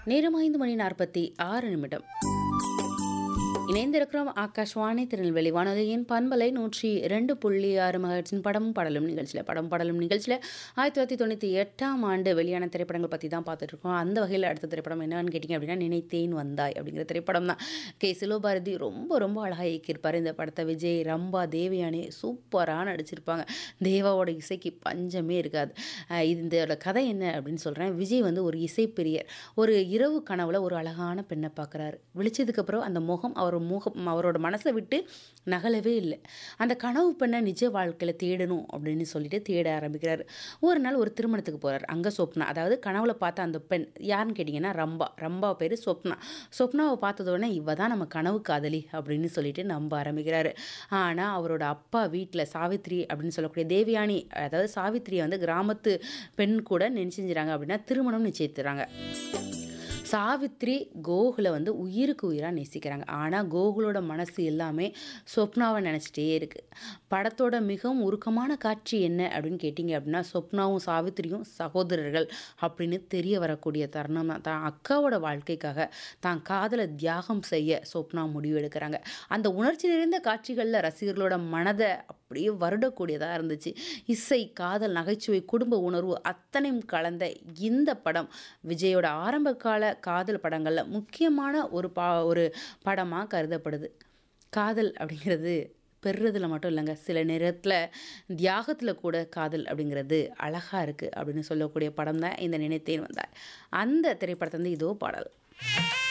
நேரம் ஐந்து மணி நாற்பத்தி ஆறு நிமிடம் இணைந்திருக்கிறோம் ஆகாஷ்வாணி திருநெல்வேலி வானொலியின் பண்பலை நூற்றி ரெண்டு புள்ளி ஆறு மகட்சின் படம் படலும் நிகழ்ச்சியில் படம் படலும் நிகழ்ச்சியில் ஆயிரத்தி தொள்ளாயிரத்தி தொண்ணூற்றி எட்டாம் ஆண்டு வெளியான திரைப்படங்கள் பற்றி தான் பார்த்துட்டு இருக்கோம் அந்த வகையில் அடுத்த திரைப்படம் என்னன்னு கேட்டிங்க அப்படின்னா நினைத்தேன் வந்தாய் அப்படிங்கிற திரைப்படம் தான் கே சிலோபாரதி ரொம்ப ரொம்ப அழகாக இயக்கியிருப்பார் இந்த படத்தை விஜய் ரம்பா தேவயானி சூப்பராக நடிச்சிருப்பாங்க தேவாவோட இசைக்கு பஞ்சமே இருக்காது அஹ் இது இதோட கதை என்ன அப்படின்னு சொல்கிறேன் விஜய் வந்து ஒரு இசைப்பிரியர் ஒரு இரவு கனவுல ஒரு அழகான பெண்ணை பார்க்குறாரு விழிச்சதுக்கப்புறம் அந்த முகம் அவர் முகம் அவரோட மனசை விட்டு நகலவே இல்லை அந்த கனவு பெண்ணை நிஜ வாழ்க்கையில் தேடணும் அப்படின்னு சொல்லிட்டு தேட ஆரம்பிக்கிறாரு ஒரு நாள் ஒரு திருமணத்துக்கு போகிறார் அங்கே சொப்னா அதாவது கனவுல பார்த்த அந்த பெண் யாருன்னு கேட்டிங்கன்னா ரம்பா ரம்பா பேர் சொப்னா சொப்னாவை பார்த்தத உடனே இவ தான் நம்ம கனவு காதலி அப்படின்னு சொல்லிட்டு நம்ப ஆரம்பிக்கிறாரு ஆனால் அவரோட அப்பா வீட்டில் சாவித்ரி அப்படின்னு சொல்லக்கூடிய தேவயானி அதாவது சாவித்ரியை வந்து கிராமத்து பெண் கூட நினைச்சிஞ்சுறாங்க அப்படின்னா திருமணம் நிச்சயித்துறாங்க சாவித்ரி கோகுலை வந்து உயிருக்கு உயிராக நேசிக்கிறாங்க ஆனால் கோகுலோட மனசு எல்லாமே சொப்னாவை நினச்சிட்டே இருக்குது படத்தோட மிகவும் உருக்கமான காட்சி என்ன அப்படின்னு கேட்டிங்க அப்படின்னா சொப்னாவும் சாவித்திரியும் சகோதரர்கள் அப்படின்னு தெரிய வரக்கூடிய தருணம் தான் தான் அக்காவோட வாழ்க்கைக்காக தான் காதலை தியாகம் செய்ய சொப்னா முடிவு எடுக்கிறாங்க அந்த உணர்ச்சி நிறைந்த காட்சிகளில் ரசிகர்களோட மனதை அப்படியே வருடக்கூடியதாக இருந்துச்சு இசை காதல் நகைச்சுவை குடும்ப உணர்வு அத்தனையும் கலந்த இந்த படம் விஜயோட ஆரம்ப கால காதல் படங்களில் முக்கியமான ஒரு பா ஒரு படமாக கருதப்படுது காதல் அப்படிங்கிறது பெறுறதுல மட்டும் இல்லைங்க சில நேரத்தில் தியாகத்தில் கூட காதல் அப்படிங்கிறது அழகாக இருக்குது அப்படின்னு சொல்லக்கூடிய படம் தான் இந்த நினைத்தேன் வந்தார் அந்த திரைப்படத்தை வந்து இதோ பாடல்